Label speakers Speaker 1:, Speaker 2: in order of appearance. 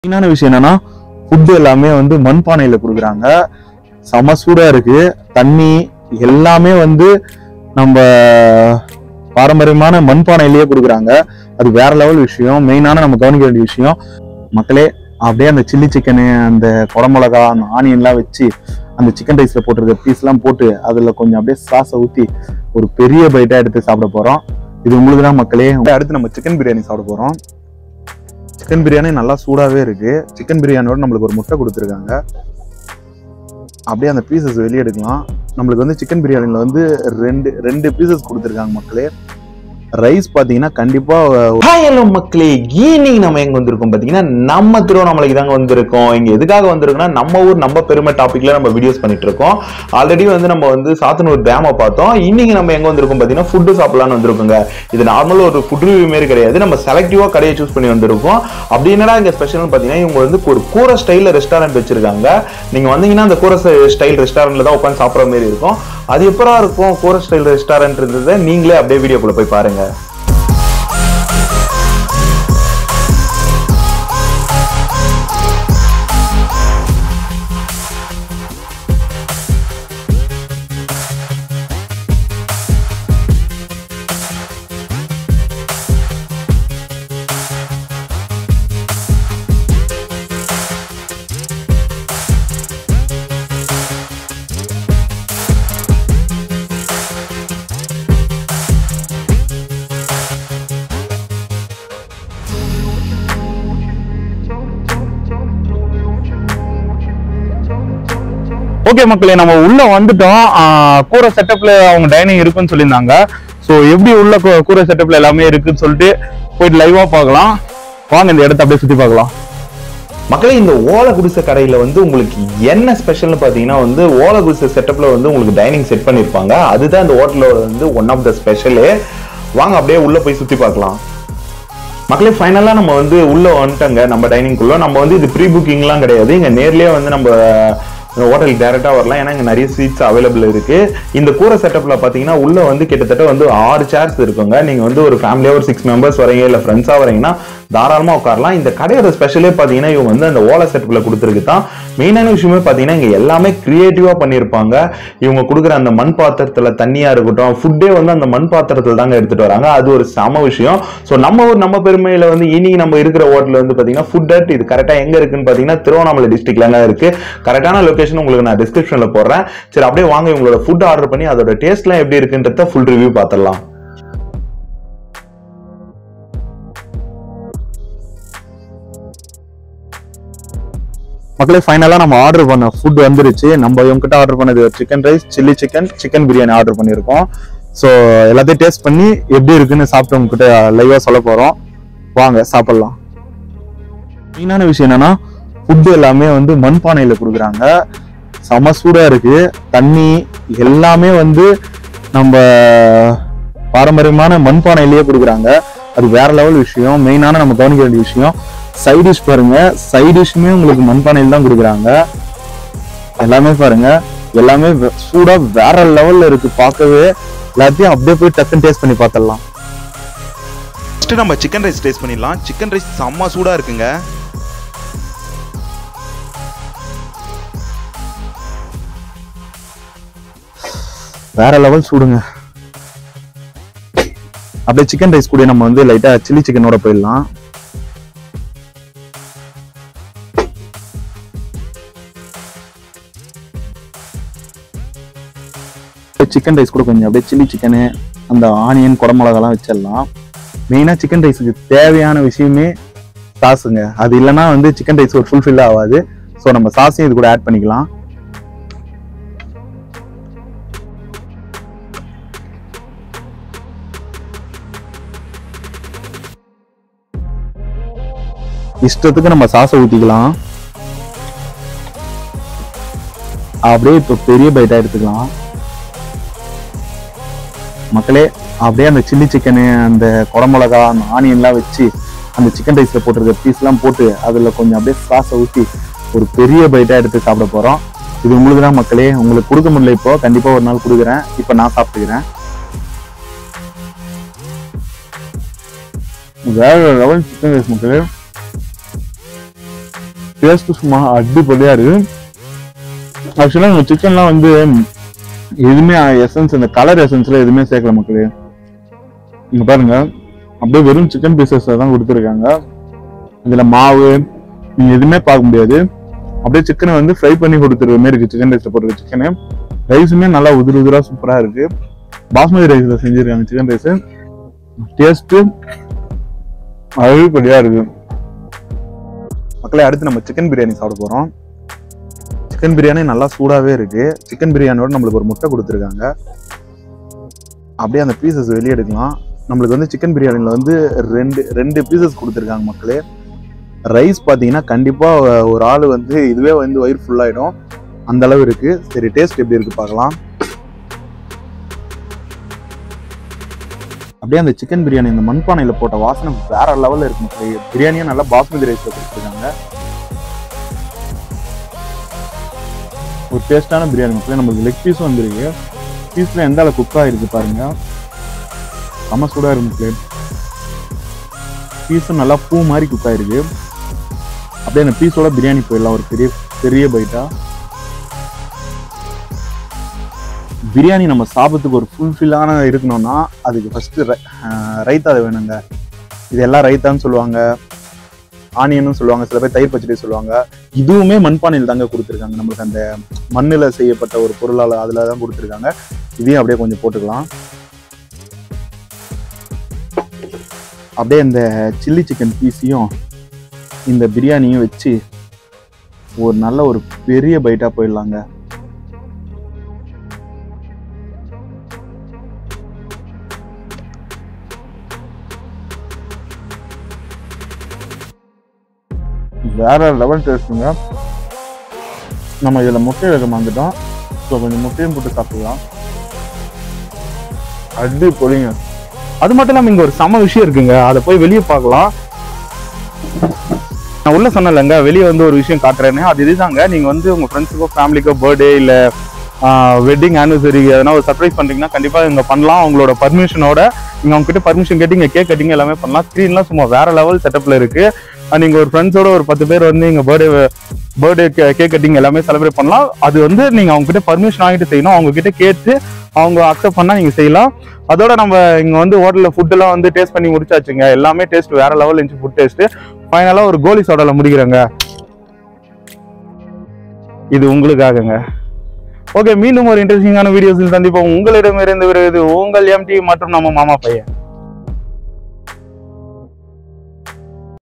Speaker 1: மெயினான விஷயம் என்னன்னா ஃபுட்டு எல்லாமே வந்து மண்பானையில கொடுக்குறாங்க செம சூடா இருக்கு தண்ணி எல்லாமே வந்து நம்ம பாரம்பரியமான மண்பானையிலேயே கொடுக்குறாங்க அது வேற லெவல் விஷயம் மெயினான நம்ம கவனிக்க வேண்டிய விஷயம் மக்களே அப்படியே அந்த சில்லி சிக்கனு அந்த குடமிளகா அந்த ஆனியன்லாம் வச்சு அந்த சிக்கன் ரைஸ்ல போட்டிருக்க பீஸ்லாம் போட்டு அதுல கொஞ்சம் அப்படியே சாஸை ஊத்தி ஒரு பெரிய பைட்டா எடுத்து சாப்பிட போறோம் இது உங்களுக்கு தான் மக்களே அடுத்து நம்ம சிக்கன் பிரியாணி சாப்பிட போறோம் சிக்கன் பிரியாணி நல்லா சூடாவே இருக்கு சிக்கன் பிரியாணியோட நம்மளுக்கு ஒரு முட்டை கொடுத்துருக்காங்க அப்படியே அந்த பீசஸ் வெளியே எடுக்கலாம் நம்மளுக்கு வந்து சிக்கன் பிரியாணியில் வந்து ரெண்டு ரெண்டு பீசஸ் கொடுத்துருக்காங்க மக்களே ரைஸ் பார்த்தீங்கன்னா கண்டிப்பா
Speaker 2: ஹாய் ஹலோ மக்களே ஈவினிங் நம்ம எங்க வந்திருக்கோம் பாத்தீங்கன்னா நம்ம திருவண்ணாமலைக்கு தாங்க வந்திருக்கோம் இங்க எதுக்காக வந்திருக்கோம்னா நம்ம ஊர் நம்ம பெருமை டாபிக்ல நம்ம வீடியோஸ் பண்ணிட்டு இருக்கோம் ஆல்ரெடி வந்து நம்ம வந்து சாத்தனூர் டேமை பார்த்தோம் இன்னைக்கு நம்ம எங்க வந்திருக்கோம் பாத்தீங்கன்னா ஃபுட்டு சாப்பிடலாம்னு வந்திருக்கோங்க இது நார்மல் ஒரு ஃபுட் ரிவ்யூ மாரி கிடையாது நம்ம செலக்டிவா கடையை சூஸ் பண்ணி வந்திருக்கோம் அப்படி என்னடா இங்க ஸ்பெஷல்னு பாத்தீங்கன்னா இவங்க வந்து ஒரு கூரை ஸ்டைல்ல ரெஸ்டாரண்ட் வச்சிருக்காங்க நீங்க வந்தீங்கன்னா அந்த கூரை ஸ்டைல் ரெஸ்டாரண்ட்ல தான் உட்காந்து சாப்பிடுற மாதிரி இருக்கும் அது எப்பரா இருக்கும் கூரை ஸ்டைல் ரெஸ்டாரண்ட் இருந்ததை நீங்களே அப்படியே வீடியோக்குள்ள போய் பாருங்க
Speaker 1: ஓகே மக்களே நம்ம உள்ள வந்துட்டோம் ஆஹ் கூரை செட்டப்ல அவங்க டைனிங் இருக்குன்னு சொல்லியிருந்தாங்க ஸோ எப்படி உள்ள கூ- கூரை செட்டப்ல எல்லாமே இருக்குன்னு சொல்லிட்டு போயிட்டு லைவா பார்க்கலாம் வாங்க இந்த இடத்த அப்படியே சுத்தி பார்க்கலாம்
Speaker 2: மக்களே இந்த ஓலை குடிசை கடையில வந்து உங்களுக்கு என்ன ஸ்பெஷல்னு பாத்தீங்கன்னா வந்து ஓலை குடிசை செட்டப்ல வந்து உங்களுக்கு டைனிங் செட் பண்ணிருப்பாங்க அதுதான் இந்த ஹோட்டலோட வந்து ஒன் ஆஃப் த ஸ்பெஷலு வாங்க அப்படியே உள்ள போய் சுத்தி பார்க்கலாம் மக்களே ஃபைனலாக நம்ம வந்து உள்ள வந்துட்டோங்க நம்ம டைனிங்குள்ள நம்ம வந்து இது ப்ரீ புக்கிங்லாம் கிடையாது இங்க நேர்லயே வந்து நம்ம ஹோட்டலுக்கு டேரெக்டாக வரலாம் ஏன்னா இங்கே நிறைய சீட்ஸ் அவைலபிள் இருக்கு இந்த கூரை செட்டப்ல பார்த்தீங்கன்னா உள்ள வந்து கிட்டத்தட்ட வந்து ஆறு சேர்ஸ் இருக்குங்க நீங்க வந்து ஒரு ஃபேமிலியாக ஒரு சிக்ஸ் மெம்பர்ஸ் வரீங்க இல்லை ஃப்ரெண்ட்ஸாக வரீங்கன்னா தாராளமாக உட்காரலாம் இந்த கடையோட ஸ்பெஷலே பார்த்தீங்கன்னா இவங்க வந்து அந்த ஓலை செட்டப்ல கொடுத்துருக்கு தான் மெயினான விஷயமே பார்த்தீங்கன்னா இங்கே எல்லாமே கிரியேட்டிவாக பண்ணியிருப்பாங்க இவங்க கொடுக்குற அந்த மண் பாத்திரத்தில் தண்ணியாக இருக்கட்டும் ஃபுட்டே வந்து அந்த மண் பாத்திரத்தில் தாங்க எடுத்துட்டு வராங்க அது ஒரு சம விஷயம் ஸோ நம்ம ஊர் நம்ம பெருமையில வந்து இன்னைக்கு நம்ம இருக்கிற ஹோட்டல் வந்து பார்த்தீங்கன்னா ஃபுட் அட் இது கரெக்டாக எங்கே இருக்குன்னு பார்த்தீங்கன்னா திருவண்ணாமலை டிஸ்ட்ரிக்ட்ல இருக்கு கரெக்டான லொகேஷன் உங்களுக்கு நான் டிஸ்கிரிப்ஷன்ல போடுறேன் சரி அப்படியே வாங்க இவங்களோட ஃபுட் ஆர்டர் பண்ணி அதோட டேஸ்ட்லாம் எப்படி இருக்குன்றத ஃபுல் ரிவ்யூ பார்த்துடலாம்
Speaker 1: மக்களே ஃபைனலா நம்ம ஆர்டர் பண்ண ஃபுட் வந்துருச்சு நம்ம இவங்ககிட்ட ஆர்டர் பண்ணது chicken rice chilli chicken chicken biryani order பண்ணியிருக்கோம் ஸோ எல்லாத்தையும் டேஸ்ட் பண்ணி எப்படி இருக்குன்னு சாப்பிட்டு உங்ககிட்ட லைவா சொல்ல போறோம் வாங்க சாப்பிடலாம் மெயினான விஷயம் என்னன்னா ஃபுட்டு எல்லாமே வந்து மண்பானையில கொடுக்குறாங்க செம சூடா இருக்கு தண்ணி எல்லாமே வந்து நம்ம பாரம்பரியமான மண்பானையிலேயே கொடுக்குறாங்க அது வேற லெவல் விஷயம் மெயினான நம்ம கவனிக்க வேண்டிய விஷயம் சைட் டிஷ் பாருங்க சைட் டிஷ்மே உங்களுக்கு மண்பானையில் தான் கொடுக்குறாங்க எல்லாமே பாருங்க எல்லாமே வெ- சூடா வேற லெவல்ல இருக்கு பார்க்கவே எல்லாத்தையும் அப்படியே போய் டக்குன்னு டேஸ்ட் பண்ணி பார்த்துடலாம்
Speaker 3: ஃபஸ்ட்டு நம்ம சிக்கன் ரைஸ் டேஸ்ட் பண்ணிடலாம் சிக்கன் ரைஸ் செம்ம சூடாக இருக்குங்க
Speaker 1: வேற லெவல் சூடுங்க அப்படியே சிக்கன் ரைஸ் கூட நம்ம வந்து லைட்டா சில்லி சிக்கனோட போயிடலாம் சிக்கன் ரைஸ் கூட கொஞ்சம் அப்படியே சில்லி சிக்கனு அந்த ஆனியன் குடமிளகாலாம் வச்சிடலாம் மெயினாக சிக்கன் ரைஸுக்கு தேவையான விஷயமே சாஸுங்க அது இல்லைன்னா வந்து சிக்கன் ரைஸ் ஒரு ஃபுல்ஃபில் ஆகாது ஸோ நம்ம சாஸையும் இது கூட ஆட் பண்ணிக்கலாம் இஷ்டத்துக்கு நம்ம சாஸை ஊற்றிக்கலாம் அப்படியே இப்போ பெரிய பைட்டா எடுத்துக்கலாம் மக்களே அப்படியே அந்த சில்லி சிக்கனு அந்த குடமிளகா அந்த ஆனியன்லாம் வச்சு அந்த சிக்கன் ரைஸில் போட்டிருக்க பீஸ்லாம் போட்டு அதில் கொஞ்சம் அப்படியே சாஸை ஊற்றி ஒரு பெரிய பைட்டா எடுத்து சாப்பிட போகிறோம் இது உங்களுக்கு தான் மக்களே உங்களுக்கு கொடுக்க முடியல இப்போ கண்டிப்பாக ஒரு நாள் கொடுக்குறேன் இப்போ நான் சாப்பிட்டுக்கிறேன் வேற லெவல் சிக்கன் ரைஸ் மக்களே டேஸ்ட் சும்மா அடிப்படையா இருக்கு ஆக்சுவலாக இந்த சிக்கன்லாம் வந்து எதுவுமே எசன்ஸ் இந்த கலர் எசன்ஸ்ல எதுவுமே சேர்க்கல மக்களே இங்க பாருங்க அப்படியே வெறும் சிக்கன் பீசஸ் தான் கொடுத்துருக்காங்க இதுல மாவு நீங்க எதுவுமே பார்க்க முடியாது அப்படியே சிக்கனை வந்து ஃப்ரை பண்ணி கொடுத்துருக்க மாதிரி இருக்கு சிக்கன் ரைஸ்ல போட்டுருக்க சிக்கனு ரைஸுமே நல்லா உதிர உதிரா சூப்பரா இருக்கு பாஸ்மதி ரைஸ்ல செஞ்சிருக்காங்க சிக்கன் ரைஸ் டேஸ்ட் அழிப்படியா இருக்கு மக்களே அடுத்து நம்ம சிக்கன் பிரியாணி சாப்பிட போறோம் சிக்கன் பிரியாணி நல்லா சூடாவே இருக்கு சிக்கன் பிரியாணியோட நம்மளுக்கு ஒரு முட்டை கொடுத்துருக்காங்க அப்படியே அந்த பீசஸ் வெளியே எடுக்கலாம் நம்மளுக்கு வந்து சிக்கன் பிரியாணியில் வந்து ரெண்டு ரெண்டு பீசஸ் கொடுத்துருக்காங்க மக்களே ரைஸ் பார்த்தீங்கன்னா கண்டிப்பாக ஒரு ஆள் வந்து இதுவே வந்து வயிறு ஃபுல்லாகிடும் அந்த அளவு இருக்கு சரி டேஸ்ட் எப்படி இருக்கு பார்க்கலாம் அப்படியே அந்த சிக்கன் பிரியாணி இந்த மண்பானையில் போட்ட வாசனை வேற லெவலில் இருக்கு மக்களே பிரியாணியும் நல்லா பாஸ்மதி ரைஸில் கொடுத்துருக்காங்க ஒரு டேஸ்டான பிரியாணி மக்களே நம்மளுக்கு லெக் பீஸும் வந்துருக்கு பீஸில் எந்த அளவு குக் ஆகிருக்கு பாருங்க செம சூடாக இருக்கு மக்களே பீஸும் நல்லா பூ மாதிரி குக் ஆயிருக்கு அப்படியே அந்த பீஸோட பிரியாணி போயிடலாம் ஒரு பெரிய பெரிய பைட்டா பிரியாணி நம்ம சாப்பிட்றதுக்கு ஒரு ஃபுல்ஃபில்லான இருக்கணும்னா அதுக்கு ஃபர்ஸ்ட் ரைத்தா வேணுங்க இது எல்லாம் ரைத்தான்னு சொல்லுவாங்க ஆனியனும் சொல்லுவாங்க சில பேர் தயிர் பச்சடி சொல்லுவாங்க இதுவுமே மண்பானையில் தாங்க கொடுத்துருக்காங்க நம்மளுக்கு அந்த மண்ணில் செய்யப்பட்ட ஒரு பொருளால் அதில் தான் கொடுத்துருக்காங்க இதையும் அப்படியே கொஞ்சம் போட்டுக்கலாம் அப்படியே இந்த சில்லி சிக்கன் பீஸையும் இந்த பிரியாணியும் வச்சு ஒரு நல்ல ஒரு பெரிய பைட்டா போயிடலாங்க வேற லெவல் டேஸ்ட்டுங்க நம்ம இதில் முட்டை வைக்க மறந்துட்டோம் ஸோ கொஞ்சம் முட்டையும் போட்டு சாப்பிடலாம் அடி பொழிங்க அது மட்டும் இல்லாமல் இங்கே ஒரு சம விஷயம் இருக்குங்க அதை போய் வெளியே பார்க்கலாம் நான் உள்ள சொன்னேன்லங்க வெளியே வந்து ஒரு விஷயம் காட்டுறேன்னு அது இதுதாங்க நீங்க வந்து உங்க ஃப்ரெண்ட்ஸுக்கோ ஃபேமிலிக்கோ பர்த்டே இல்ல வெட்டிங் ஆனிவர்சரி எதனா ஒரு சர்ப்ரைஸ் பண்றீங்கன்னா கண்டிப்பா இங்க பண்ணலாம் உங்களோட பர்மிஷனோட நீங்க அவங்க கிட்ட பர்மிஷன் கேட்டு இங்க கேக் கட்டிங்க எல்லாமே பண்ணலாம் ஸ்க்ரீன்லாம் சும்மா வேற லெவல் செட்டப்ல இருக்கு அஹ் நீங்க ஒரு ஃப்ரெண்ட்ஸோட ஒரு பத்து பேர் வந்து இங்க பர்த்டே பர்த்டே கேக் கட்டிங் எல்லாமே செலிப்ரேட் பண்ணலாம் அது வந்து நீங்க அவங்க கிட்ட பர்மிஷன் வாங்கிட்டு செய்யணும் அவங்க கிட்ட கேட்டு அவங்க அக்செப்ட் பண்ணா நீங்க செய்யலாம் அதோட நம்ம இங்க வந்து ஹோட்டல்ல ஃபுட் எல்லாம் வந்து டேஸ்ட் பண்ணி முடிச்சாச்சுங்க எல்லாமே டேஸ்ட் வேற லெவல் இருந்துச்சு ஃபுட் டேஸ்ட் ஃபைனலா ஒரு கோலி சோடால முடிக்கிறேங்க இது உங்களுக்காகங்க ஓகே மீண்டும் ஒரு இன்ட்ரெஸ்டிங்கான வீடியோஸில் சந்திப்போம் உங்களிடமிருந்து வருவது உங்கள் எம்டி மற்றும் நம்ம மாமா பையன்